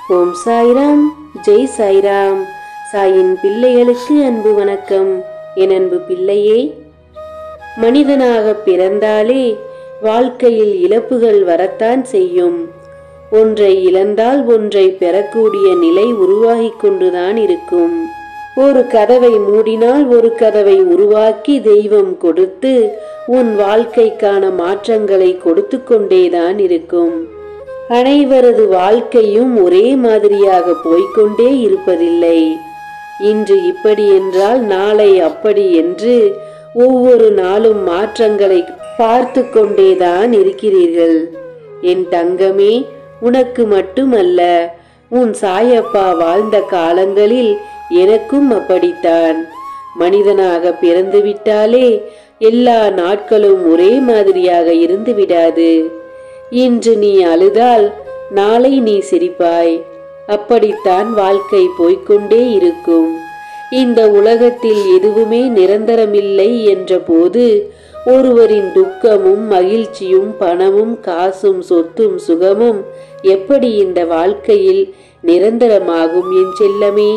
ஓம் சாய்ராம் ஜெய் சாய்ராம் சாயின் பிள்ளைகளுக்கு அன்பு வணக்கம் என் அன்பு பிள்ளையே மனிதனாக பிறந்தாலே வாழ்க்கையில் இழப்புகள் வரத்தான் செய்யும் ஒன்றை இழந்தால் ஒன்றை பெறக்கூடிய நிலை உருவாகிக் கொண்டுதான் இருக்கும் ஒரு கதவை மூடினால் ஒரு கதவை உருவாக்கி தெய்வம் கொடுத்து உன் வாழ்க்கைக்கான மாற்றங்களை கொடுத்து கொண்டேதான் இருக்கும் அனைவரது வாழ்க்கையும் ஒரே மாதிரியாக போய்க்கொண்டே இருப்பதில்லை இன்று இப்படி என்றால் நாளை அப்படி என்று ஒவ்வொரு நாளும் மாற்றங்களை பார்த்து கொண்டேதான் இருக்கிறீர்கள் என் தங்கமே உனக்கு மட்டுமல்ல உன் சாயப்பா வாழ்ந்த காலங்களில் எனக்கும் அப்படித்தான் மனிதனாக பிறந்து விட்டாலே எல்லா நாட்களும் ஒரே மாதிரியாக இருந்து விடாது இன்று நீ அழுதால் நாளை நீ சிரிப்பாய் அப்படித்தான் வாழ்க்கை போய்க்கொண்டே இருக்கும் இந்த உலகத்தில் எதுவுமே நிரந்தரமில்லை என்ற போது ஒருவரின் துக்கமும் மகிழ்ச்சியும் பணமும் காசும் சொத்தும் சுகமும் எப்படி இந்த வாழ்க்கையில் நிரந்தரமாகும் என் செல்லமே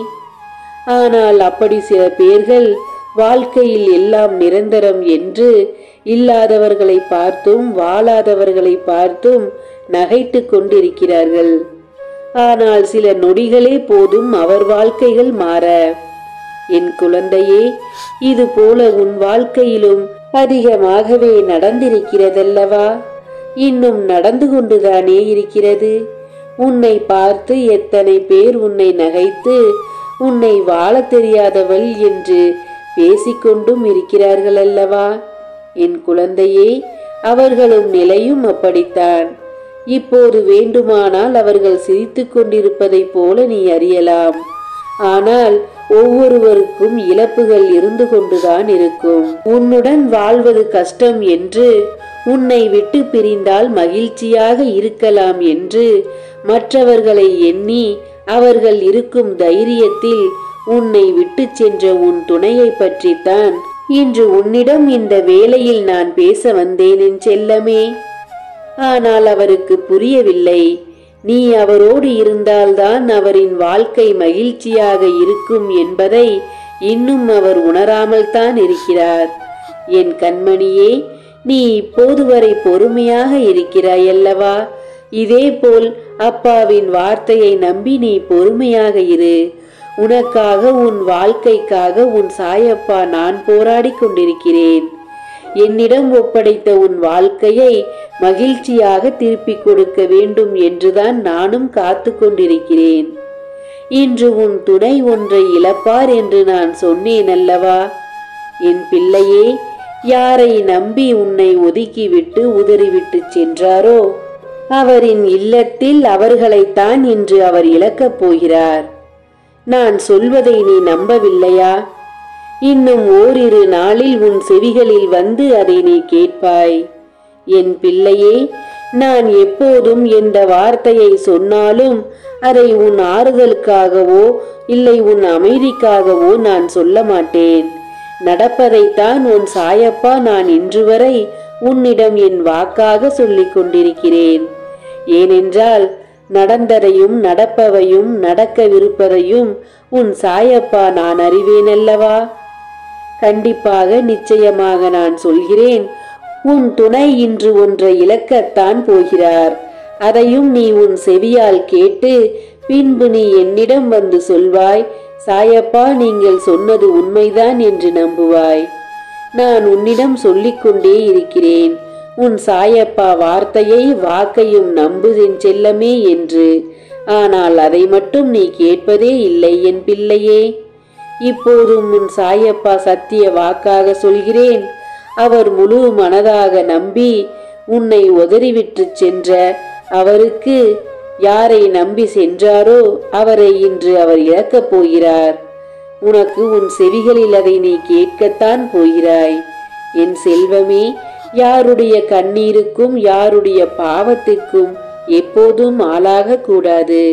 ஆனால் அப்படி சில பேர்கள் வாழ்க்கையில் எல்லாம் நிரந்தரம் என்று இல்லாதவர்களை பார்த்தும் வாழாதவர்களை பார்த்தும் நகைத்து கொண்டிருக்கிறார்கள் ஆனால் சில நொடிகளே போதும் அவர் வாழ்க்கைகள் மாற என் குழந்தையே இது போல உன் வாழ்க்கையிலும் அதிகமாகவே நடந்திருக்கிறதல்லவா இன்னும் நடந்து கொண்டுதானே இருக்கிறது உன்னை பார்த்து எத்தனை பேர் உன்னை நகைத்து உன்னை வாழ தெரியாதவள் என்று பேசிக்கொண்டும் இருக்கிறார்கள் அல்லவா என் குழந்தையே அவர்களும் நிலையும் அப்படித்தான் இப்போது வேண்டுமானால் அவர்கள் சிரித்துக் கொண்டிருப்பதைப் போல நீ அறியலாம் ஆனால் ஒவ்வொருவருக்கும் இழப்புகள் இருந்து கொண்டுதான் இருக்கும் உன்னுடன் வாழ்வது கஷ்டம் என்று உன்னை விட்டு பிரிந்தால் மகிழ்ச்சியாக இருக்கலாம் என்று மற்றவர்களை எண்ணி அவர்கள் இருக்கும் தைரியத்தில் உன்னை விட்டு சென்ற உன் துணையை பற்றித்தான் இன்று உன்னிடம் இந்த வேளையில் நான் பேச வந்தேன் என் செல்லமே ஆனால் அவருக்கு புரியவில்லை நீ அவரோடு இருந்தால்தான் அவரின் வாழ்க்கை மகிழ்ச்சியாக இருக்கும் என்பதை இன்னும் அவர் உணராமல் தான் இருக்கிறார் என் கண்மணியே நீ இப்போது வரை பொறுமையாக இருக்கிறாய் அல்லவா இதேபோல் அப்பாவின் வார்த்தையை நம்பி நீ பொறுமையாக இரு உனக்காக உன் வாழ்க்கைக்காக உன் சாயப்பா நான் போராடி கொண்டிருக்கிறேன் என்னிடம் ஒப்படைத்த உன் வாழ்க்கையை மகிழ்ச்சியாக திருப்பிக் கொடுக்க வேண்டும் என்றுதான் நானும் காத்து கொண்டிருக்கிறேன் இன்று உன் துணை ஒன்றை இழப்பார் என்று நான் சொன்னேன் அல்லவா என் பிள்ளையே யாரை நம்பி உன்னை ஒதுக்கிவிட்டு உதறிவிட்டு சென்றாரோ அவரின் இல்லத்தில் அவர்களைத்தான் இன்று அவர் இழக்கப் போகிறார் நான் சொல்வதை நீ நம்பவில்லையா இன்னும் ஓரிரு நாளில் உன் செவிகளில் வந்து அதை நீ கேட்பாய் என் பிள்ளையே நான் எப்போதும் எந்த வார்த்தையை சொன்னாலும் அதை உன் ஆறுதலுக்காகவோ இல்லை உன் அமைதிக்காகவோ நான் சொல்ல மாட்டேன் நடப்பதைத்தான் உன் சாயப்பா நான் இன்று வரை உன்னிடம் என் வாக்காக சொல்லிக் கொண்டிருக்கிறேன் ஏனென்றால் நடந்ததையும் நடப்பவையும் நடக்கவிருப்பதையும் உன் சாயப்பா நான் அறிவேன் அல்லவா கண்டிப்பாக நிச்சயமாக நான் சொல்கிறேன் உன் துணை இன்று ஒன்றை இழக்கத்தான் போகிறார் அதையும் நீ உன் செவியால் கேட்டு பின்பு நீ என்னிடம் வந்து சொல்வாய் சாயப்பா நீங்கள் சொன்னது உண்மைதான் என்று நம்புவாய் நான் உன்னிடம் சொல்லிக் கொண்டே இருக்கிறேன் உன் சாயப்பா வார்த்தையை வாக்கையும் நம்புதென் செல்லமே என்று ஆனால் அதை மட்டும் நீ கேட்பதே இல்லை என் பிள்ளையே இப்போதும் உன் சாயப்பா சத்திய வாக்காக சொல்கிறேன் அவர் முழு மனதாக நம்பி உன்னை உதறிவிட்டு சென்ற அவருக்கு யாரை நம்பி சென்றாரோ அவரை இன்று அவர் இழக்கப் போகிறார் உனக்கு உன் செவிகளில் அதை நீ கேட்கத்தான் போகிறாய் என் செல்வமே யாருடைய கண்ணீருக்கும் யாருடைய பாவத்துக்கும் எப்போதும் ஆளாக கூடாது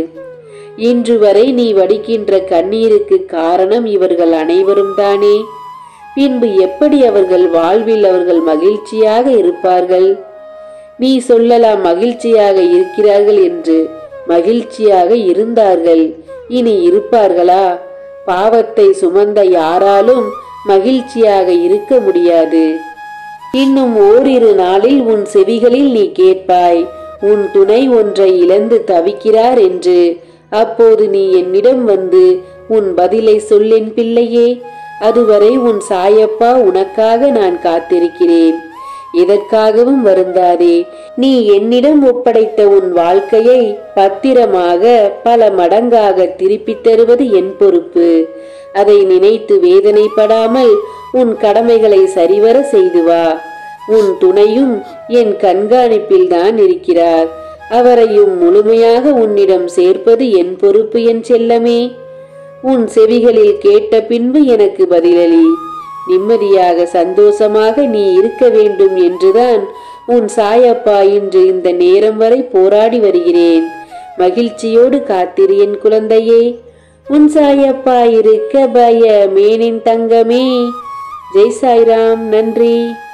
இன்று வரை நீ வடிக்கின்ற கண்ணீருக்கு காரணம் இவர்கள் அனைவரும் தானே பின்பு எப்படி அவர்கள் வாழ்வில் அவர்கள் மகிழ்ச்சியாக இருப்பார்கள் நீ சொல்லலாம் மகிழ்ச்சியாக இருக்கிறார்கள் என்று மகிழ்ச்சியாக இருந்தார்கள் இனி இருப்பார்களா பாவத்தை சுமந்த யாராலும் மகிழ்ச்சியாக இருக்க முடியாது இன்னும் ஓரிரு நாளில் உன் செவிகளில் நீ கேட்பாய் உன் துணை ஒன்றை இழந்து தவிக்கிறார் என்று அப்போது நீ என்னிடம் வந்து உன் பதிலை சொல்லென் பிள்ளையே அதுவரை உன் சாயப்பா உனக்காக நான் காத்திருக்கிறேன் எதற்காகவும் வருந்தாதே நீ என்னிடம் ஒப்படைத்த உன் வாழ்க்கையை பத்திரமாக பல மடங்காக திருப்பித் தருவது என் பொறுப்பு அதை நினைத்து வேதனைப்படாமல் உன் கடமைகளை சரிவர செய்து வா உன் துணையும் என் கண்காணிப்பில் தான் இருக்கிறார் அவரையும் முழுமையாக உன்னிடம் சேர்ப்பது என் பொறுப்பு என் செல்லமே உன் செவிகளில் கேட்ட பின்பு எனக்கு பதிலளி நிம்மதியாக சந்தோஷமாக நீ இருக்க வேண்டும் என்றுதான் உன் சாயப்பா இன்று இந்த நேரம் வரை போராடி வருகிறேன் மகிழ்ச்சியோடு காத்திரு என் குழந்தையே உன் சாயப்பா இருக்க பய மேனின் தங்கமே ஜெய் சாய்ராம் நன்றி